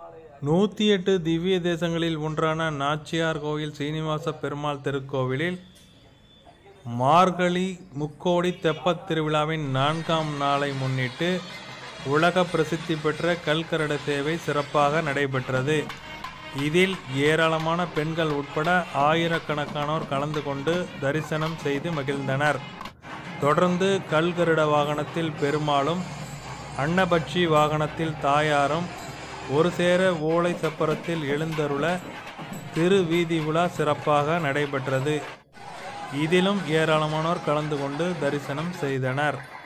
நூற்றி எட்டு திவ்ய தேசங்களில் ஒன்றான நாச்சியார் கோயில் சீனிவாச பெருமாள் திருக்கோவிலில் மார்கழி முக்கோடி தெப்பத் திருவிழாவின் நான்காம் நாளை முன்னிட்டு உலக பிரசித்தி பெற்ற கல்கரட சேவை சிறப்பாக நடைபெற்றது இதில் ஏராளமான பெண்கள் உட்பட ஆயிரக்கணக்கானோர் கலந்து கொண்டு தரிசனம் செய்து மகிழ்ந்தனர் தொடர்ந்து கல்கருட வாகனத்தில் பெருமாளும் அன்னபட்சி வாகனத்தில் தாயாரும் ஒரு சேர ஓலை சப்பரத்தில் எழுந்தருள திருவீதி உலா சிறப்பாக நடைபெற்றது இதிலும் ஏராளமானோர் கலந்து கொண்டு தரிசனம் செய்தனர்